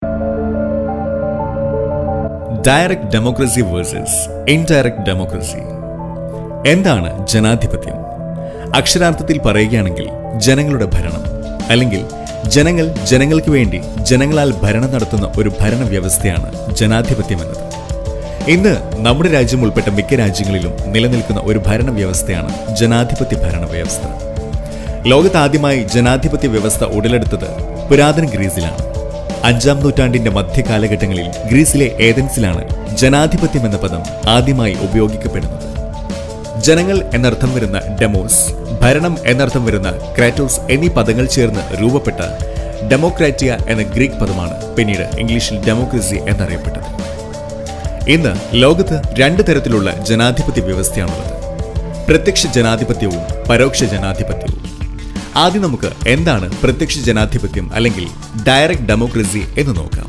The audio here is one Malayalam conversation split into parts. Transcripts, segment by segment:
direct democracy versus indirect democracy എന്താണ് ജനാധിപത്യം അക്ഷരാർത്ഥത്തിൽ പറയുകയാണെങ്കിൽ ജനങ്ങളുടെ ഭരണം അല്ലെങ്കിൽ ജനങ്ങൾ ജനങ്ങൾക്ക് വേണ്ടി ജനങ്ങളാൽ ഭരണം നടത്തുന്ന ഒരു ഭരണ വ്യവസ്ഥയാണ് ജനാധിപത്യം എന്നത് ഇന്ന് നമ്മുടെ രാജ്യം ഉൾപ്പെട്ട മിക്ക രാജ്യങ്ങളിലും നിലനിൽക്കുന്ന ഒരു ഭരണ വ്യവസ്ഥയാണ് ജനാധിപത്യ ഭരണ വ്യവസ്ഥ ലോകത്താദ്യമായി ജനാധിപത്യ വ്യവസ്ഥ ഉടലെടുത്തത് പുരാതന ഗ്രീസിലാണ് അഞ്ചാം നൂറ്റാണ്ടിന്റെ മധ്യകാലഘട്ടങ്ങളിൽ ഗ്രീസിലെ ഏതൻസിലാണ് ജനാധിപത്യം എന്ന പദം ആദ്യമായി ഉപയോഗിക്കപ്പെടുന്നത് ജനങ്ങൾ എന്നർത്ഥം വരുന്ന ഡെമോസ് ഭരണം എന്നർത്ഥം വരുന്ന ക്രാറ്റോസ് എന്നീ പദങ്ങൾ ചേർന്ന് രൂപപ്പെട്ട ഡെമോക്രാറ്റിയ എന്ന ഗ്രീക്ക് പദമാണ് പിന്നീട് ഇംഗ്ലീഷിൽ ഡെമോക്രസി എന്നറിയപ്പെട്ടത് ഇന്ന് ലോകത്ത് രണ്ട് തരത്തിലുള്ള ജനാധിപത്യ വ്യവസ്ഥയാണുള്ളത് പ്രത്യക്ഷ ജനാധിപത്യവും പരോക്ഷ ജനാധിപത്യവും ആദ്യം നമുക്ക് എന്താണ് പ്രത്യക്ഷ ജനാധിപത്യം അല്ലെങ്കിൽ ഡയറക്റ്റ് ഡെമോക്രസി എന്ന് നോക്കാം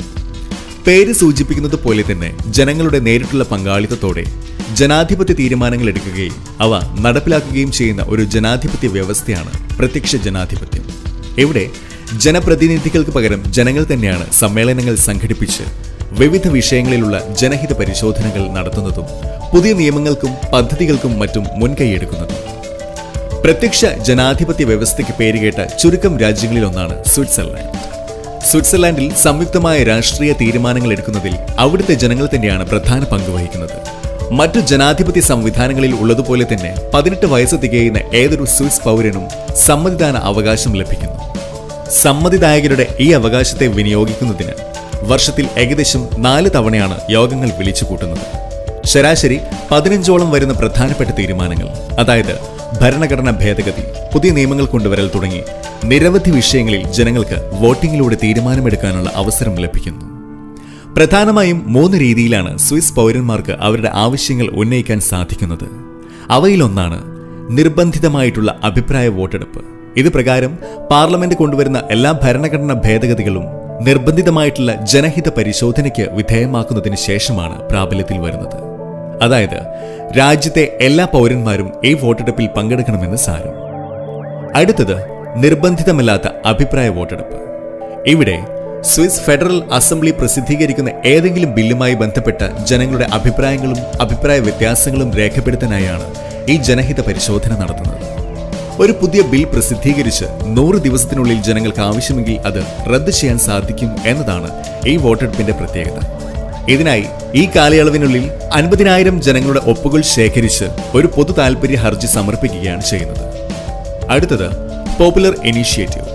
പേര് സൂചിപ്പിക്കുന്നത് പോലെ തന്നെ ജനങ്ങളുടെ നേരിട്ടുള്ള പങ്കാളിത്തത്തോടെ ജനാധിപത്യ തീരുമാനങ്ങൾ എടുക്കുകയും അവ നടപ്പിലാക്കുകയും ചെയ്യുന്ന ഒരു ജനാധിപത്യ വ്യവസ്ഥയാണ് പ്രത്യക്ഷ ജനാധിപത്യം ഇവിടെ ജനപ്രതിനിധികൾക്ക് പകരം ജനങ്ങൾ തന്നെയാണ് സമ്മേളനങ്ങൾ സംഘടിപ്പിച്ച് വിവിധ വിഷയങ്ങളിലുള്ള ജനഹിത പരിശോധനകൾ നടത്തുന്നതും പുതിയ നിയമങ്ങൾക്കും പദ്ധതികൾക്കും മറ്റും മുൻകൈയെടുക്കുന്നതും പ്രത്യക്ഷ ജനാധിപത്യ വ്യവസ്ഥയ്ക്ക് പേരുകേട്ട ചുരുക്കം രാജ്യങ്ങളിലൊന്നാണ് സ്വിറ്റ്സർലാൻഡ് സ്വിറ്റ്സർലാൻഡിൽ സംയുക്തമായ രാഷ്ട്രീയ തീരുമാനങ്ങൾ എടുക്കുന്നതിൽ അവിടുത്തെ ജനങ്ങൾ തന്നെയാണ് പ്രധാന പങ്ക് വഹിക്കുന്നത് മറ്റു ജനാധിപത്യ സംവിധാനങ്ങളിൽ ഉള്ളതുപോലെ തന്നെ പതിനെട്ട് വയസ്സ് തികയുന്ന ഏതൊരു സ്വിസ് പൗരനും സമ്മതിദാന അവകാശം ലഭിക്കുന്നു സമ്മതിദായകരുടെ ഈ അവകാശത്തെ വിനിയോഗിക്കുന്നതിന് വർഷത്തിൽ ഏകദേശം നാല് തവണയാണ് യോഗങ്ങൾ വിളിച്ചു കൂട്ടുന്നത് ശരാശരി പതിനഞ്ചോളം വരുന്ന പ്രധാനപ്പെട്ട തീരുമാനങ്ങൾ അതായത് ഭരണഘടന ഭേദഗതി പുതിയ നിയമങ്ങൾ കൊണ്ടുവരൽ തുടങ്ങി നിരവധി വിഷയങ്ങളിൽ ജനങ്ങൾക്ക് വോട്ടിങ്ങിലൂടെ തീരുമാനമെടുക്കാനുള്ള അവസരം ലഭിക്കുന്നു പ്രധാനമായും മൂന്ന് രീതിയിലാണ് സ്വിസ് പൗരന്മാർക്ക് അവരുടെ ആവശ്യങ്ങൾ ഉന്നയിക്കാൻ സാധിക്കുന്നത് അവയിലൊന്നാണ് നിർബന്ധിതമായിട്ടുള്ള അഭിപ്രായ വോട്ടെടുപ്പ് ഇത് പ്രകാരം പാർലമെന്റ് കൊണ്ടുവരുന്ന എല്ലാ ഭരണഘടനാ ഭേദഗതികളും നിർബന്ധിതമായിട്ടുള്ള ജനഹിത പരിശോധനയ്ക്ക് വിധേയമാക്കുന്നതിന് ശേഷമാണ് പ്രാബല്യത്തിൽ വരുന്നത് അതായത് രാജ്യത്തെ എല്ലാ പൗരന്മാരും ഈ വോട്ടെടുപ്പിൽ പങ്കെടുക്കണമെന്ന് സാരം അടുത്തത് നിർബന്ധിതമല്ലാത്ത അഭിപ്രായ വോട്ടെടുപ്പ് ഇവിടെ സ്വിസ് ഫെഡറൽ അസംബ്ലി പ്രസിദ്ധീകരിക്കുന്ന ഏതെങ്കിലും ബില്ലുമായി ബന്ധപ്പെട്ട ജനങ്ങളുടെ അഭിപ്രായങ്ങളും അഭിപ്രായ വ്യത്യാസങ്ങളും രേഖപ്പെടുത്താനായാണ് ഈ ജനഹിത പരിശോധന നടത്തുന്നത് ഒരു പുതിയ ബിൽ പ്രസിദ്ധീകരിച്ച് നൂറ് ദിവസത്തിനുള്ളിൽ ജനങ്ങൾക്ക് ആവശ്യമെങ്കിൽ അത് റദ്ദ് ചെയ്യാൻ സാധിക്കും എന്നതാണ് ഈ വോട്ടെടുപ്പിന്റെ പ്രത്യേകത ഇതിനായി ഈ കാലയളവിനുള്ളിൽ അൻപതിനായിരം ജനങ്ങളുടെ ഒപ്പുകൾ ശേഖരിച്ച് ഒരു പൊതു താൽപര്യ ഹർജി സമർപ്പിക്കുകയാണ് ചെയ്യുന്നത് അടുത്തത് പോപ്പുലർ ഇനീഷ്യേറ്റീവ്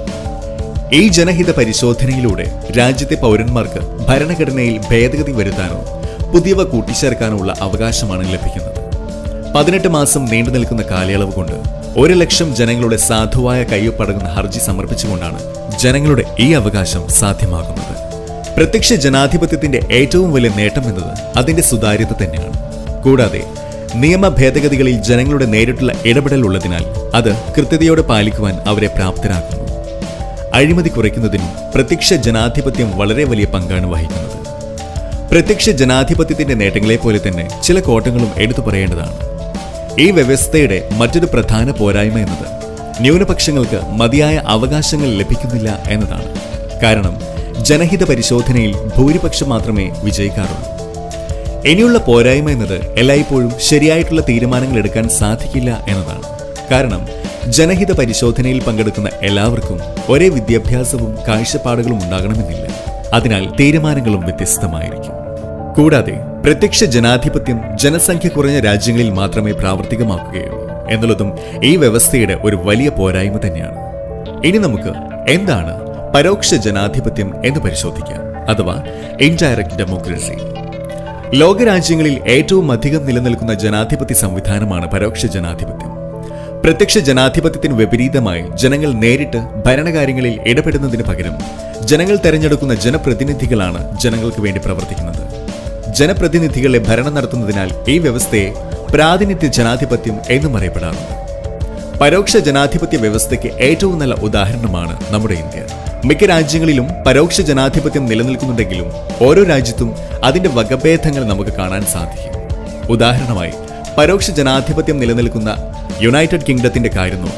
ഈ ജനഹിത പരിശോധനയിലൂടെ രാജ്യത്തെ പൗരന്മാർക്ക് ഭരണഘടനയിൽ ഭേദഗതി വരുത്താനോ പുതിയവ കൂട്ടിച്ചേർക്കാനോ ഉള്ള അവകാശമാണ് ലഭിക്കുന്നത് പതിനെട്ട് മാസം നീണ്ടു നിൽക്കുന്ന കാലയളവ് കൊണ്ട് ഒരു ലക്ഷം ജനങ്ങളുടെ സാധുവായ കയ്യൊപ്പടങ്ങുന്ന ഹർജി സമർപ്പിച്ചുകൊണ്ടാണ് ജനങ്ങളുടെ ഈ അവകാശം സാധ്യമാകുന്നത് പ്രത്യക്ഷ ജനാധിപത്യത്തിന്റെ ഏറ്റവും വലിയ നേട്ടം എന്നത് അതിന്റെ സുതാര്യത തന്നെയാണ് കൂടാതെ നിയമ ഭേദഗതികളിൽ ജനങ്ങളുടെ നേരിട്ടുള്ള ഇടപെടൽ ഉള്ളതിനാൽ അത് കൃത്യതയോടെ പാലിക്കുവാൻ അവരെ പ്രാപ്തരാക്കുന്നു അഴിമതി കുറയ്ക്കുന്നതിനും പ്രത്യക്ഷ ജനാധിപത്യം വളരെ വലിയ പങ്കാണ് വഹിക്കുന്നത് പ്രത്യക്ഷ ജനാധിപത്യത്തിന്റെ നേട്ടങ്ങളെ പോലെ തന്നെ ചില കോട്ടങ്ങളും എടുത്തു പറയേണ്ടതാണ് ഈ വ്യവസ്ഥയുടെ മറ്റൊരു പ്രധാന പോരായ്മ എന്നത് ന്യൂനപക്ഷങ്ങൾക്ക് മതിയായ അവകാശങ്ങൾ ലഭിക്കുന്നില്ല എന്നതാണ് കാരണം ജനഹിത പരിശോധനയിൽ ഭൂരിപക്ഷം മാത്രമേ വിജയിക്കാറുള്ളൂ ഇനിയുള്ള പോരായ്മ എന്നത് എല്ലായ്പ്പോഴും ശരിയായിട്ടുള്ള തീരുമാനങ്ങൾ എടുക്കാൻ സാധിക്കില്ല എന്നതാണ് കാരണം ജനഹിത പരിശോധനയിൽ പങ്കെടുക്കുന്ന എല്ലാവർക്കും ഒരേ വിദ്യാഭ്യാസവും കാഴ്ചപ്പാടുകളും ഉണ്ടാകണമെന്നില്ല അതിനാൽ തീരുമാനങ്ങളും വ്യത്യസ്തമായിരിക്കും കൂടാതെ പ്രത്യക്ഷ ജനാധിപത്യം ജനസംഖ്യ കുറഞ്ഞ രാജ്യങ്ങളിൽ മാത്രമേ പ്രാവർത്തികമാക്കുകയുള്ളൂ എന്നുള്ളതും ഈ വ്യവസ്ഥയുടെ ഒരു വലിയ പോരായ്മ തന്നെയാണ് ഇനി നമുക്ക് എന്താണ് പരോക്ഷ ജനാധിപത്യം എന്ന് പരിശോധിക്കാം അഥവാ ഇൻഡയറക്ട് ഡെമോക്രസി ലോകരാജ്യങ്ങളിൽ ഏറ്റവും അധികം നിലനിൽക്കുന്ന ജനാധിപത്യ സംവിധാനമാണ് പരോക്ഷ ജനാധിപത്യം പ്രത്യക്ഷ ജനാധിപത്യത്തിന് വിപരീതമായി ജനങ്ങൾ നേരിട്ട് ഭരണകാര്യങ്ങളിൽ ഇടപെടുന്നതിന് പകരം ജനങ്ങൾ തെരഞ്ഞെടുക്കുന്ന ജനപ്രതിനിധികളാണ് ജനങ്ങൾക്ക് വേണ്ടി പ്രവർത്തിക്കുന്നത് ജനപ്രതിനിധികളെ ഭരണം നടത്തുന്നതിനാൽ ഈ വ്യവസ്ഥയെ പ്രാതിനിധ്യ ജനാധിപത്യം എന്നും അറിയപ്പെടാറുണ്ട് പരോക്ഷ ജനാധിപത്യ വ്യവസ്ഥയ്ക്ക് ഏറ്റവും നല്ല ഉദാഹരണമാണ് നമ്മുടെ ഇന്ത്യ മിക്ക രാജ്യങ്ങളിലും പരോക്ഷ ജനാധിപത്യം നിലനിൽക്കുന്നുണ്ടെങ്കിലും ഓരോ രാജ്യത്തും അതിന്റെ വകഭേദങ്ങൾ നമുക്ക് കാണാൻ സാധിക്കും ഉദാഹരണമായി പരോക്ഷ ജനാധിപത്യം നിലനിൽക്കുന്ന യുണൈറ്റഡ് കിങ്ഡത്തിന്റെ കാര്യം നോക്കാം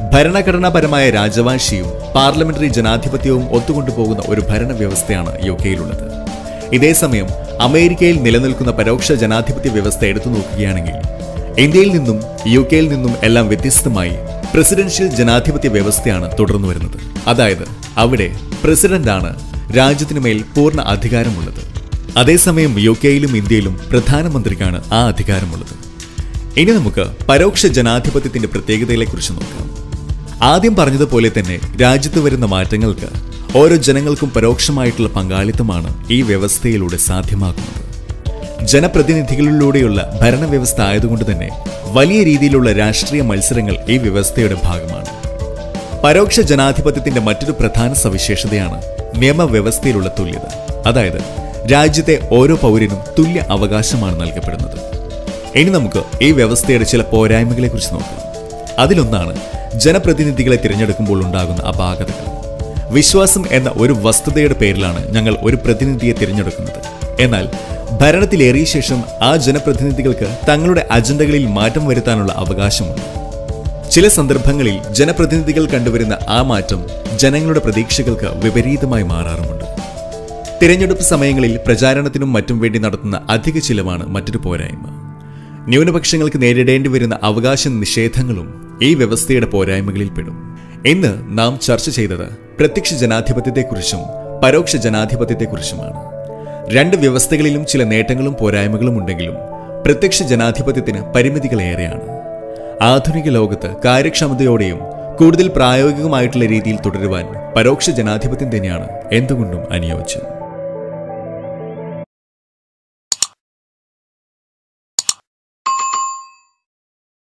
ഭരണഘടനാപരമായ രാജവാഴ്ചയും പാർലമെന്ററി ജനാധിപത്യവും ഒത്തുകൊണ്ടുപോകുന്ന ഒരു ഭരണ വ്യവസ്ഥയാണ് യു കെയിലുള്ളത് ഇതേസമയം അമേരിക്കയിൽ നിലനിൽക്കുന്ന പരോക്ഷ ജനാധിപത്യ വ്യവസ്ഥ എടുത്തു നോക്കുകയാണെങ്കിൽ ഇന്ത്യയിൽ നിന്നും യു കെയിൽ നിന്നും എല്ലാം വ്യത്യസ്തമായി പ്രസിഡൻഷ്യൽ ജനാധിപത്യ വ്യവസ്ഥയാണ് തുടർന്നു വരുന്നത് അതായത് അവിടെ പ്രസിഡന്റാണ് രാജ്യത്തിനുമേൽ പൂർണ്ണ അധികാരമുള്ളത് അതേസമയം യു കെയിലും ഇന്ത്യയിലും പ്രധാനമന്ത്രിക്കാണ് ആ അധികാരമുള്ളത് ഇനി നമുക്ക് പരോക്ഷ ജനാധിപത്യത്തിന്റെ പ്രത്യേകതകളെക്കുറിച്ച് നോക്കാം ആദ്യം പറഞ്ഞതുപോലെ തന്നെ രാജ്യത്ത് വരുന്ന മാറ്റങ്ങൾക്ക് ഓരോ ജനങ്ങൾക്കും പരോക്ഷമായിട്ടുള്ള പങ്കാളിത്തമാണ് ഈ വ്യവസ്ഥയിലൂടെ സാധ്യമാക്കുന്നത് ജനപ്രതിനിധികളിലൂടെയുള്ള ഭരണവ്യവസ്ഥ ആയതുകൊണ്ട് തന്നെ വലിയ രീതിയിലുള്ള രാഷ്ട്രീയ മത്സരങ്ങൾ ഈ വ്യവസ്ഥയുടെ ഭാഗമാണ് പരോക്ഷ ജനാധിപത്യത്തിന്റെ മറ്റൊരു പ്രധാന സവിശേഷതയാണ് നിയമവ്യവസ്ഥയിലുള്ള തുല്യത അതായത് രാജ്യത്തെ ഓരോ പൗരനും തുല്യ അവകാശമാണ് നൽകപ്പെടുന്നത് ഇനി നമുക്ക് ഈ വ്യവസ്ഥയുടെ ചില പോരായ്മകളെ കുറിച്ച് നോക്കാം അതിലൊന്നാണ് ജനപ്രതിനിധികളെ തിരഞ്ഞെടുക്കുമ്പോൾ ഉണ്ടാകുന്ന അപാകതകൾ വിശ്വാസം എന്ന ഒരു വസ്തുതയുടെ പേരിലാണ് ഞങ്ങൾ ഒരു പ്രതിനിധിയെ തിരഞ്ഞെടുക്കുന്നത് എന്നാൽ ഭരണത്തിലേറിയ ശേഷം ആ ജനപ്രതിനിധികൾക്ക് തങ്ങളുടെ അജണ്ടകളിൽ മാറ്റം വരുത്താനുള്ള അവകാശമുണ്ട് ചില സന്ദർഭങ്ങളിൽ ജനപ്രതിനിധികൾ കണ്ടുവരുന്ന ആ മാറ്റം ജനങ്ങളുടെ പ്രതീക്ഷകൾക്ക് വിപരീതമായി മാറാറുമുണ്ട് തിരഞ്ഞെടുപ്പ് സമയങ്ങളിൽ പ്രചാരണത്തിനും മറ്റും വേണ്ടി നടത്തുന്ന അധിക ചിലവാണ് മറ്റൊരു പോരായ്മ ന്യൂനപക്ഷങ്ങൾക്ക് നേരിടേണ്ടി വരുന്ന അവകാശ നിഷേധങ്ങളും ഈ വ്യവസ്ഥയുടെ പോരായ്മകളിൽ പെടും ഇന്ന് നാം ചർച്ച ചെയ്തത് പ്രത്യക്ഷ ജനാധിപത്യത്തെക്കുറിച്ചും പരോക്ഷ ജനാധിപത്യത്തെക്കുറിച്ചുമാണ് രണ്ട് വ്യവസ്ഥകളിലും ചില നേട്ടങ്ങളും പോരായ്മകളും ഉണ്ടെങ്കിലും പ്രത്യക്ഷ ജനാധിപത്യത്തിന് പരിമിതികളേറെയാണ് ആധുനിക ലോകത്ത് കാര്യക്ഷമതയോടെയും കൂടുതൽ പ്രായോഗികമായിട്ടുള്ള രീതിയിൽ തുടരുവാൻ പരോക്ഷ ജനാധിപത്യം തന്നെയാണ് എന്തുകൊണ്ടും അനുയോജ്യം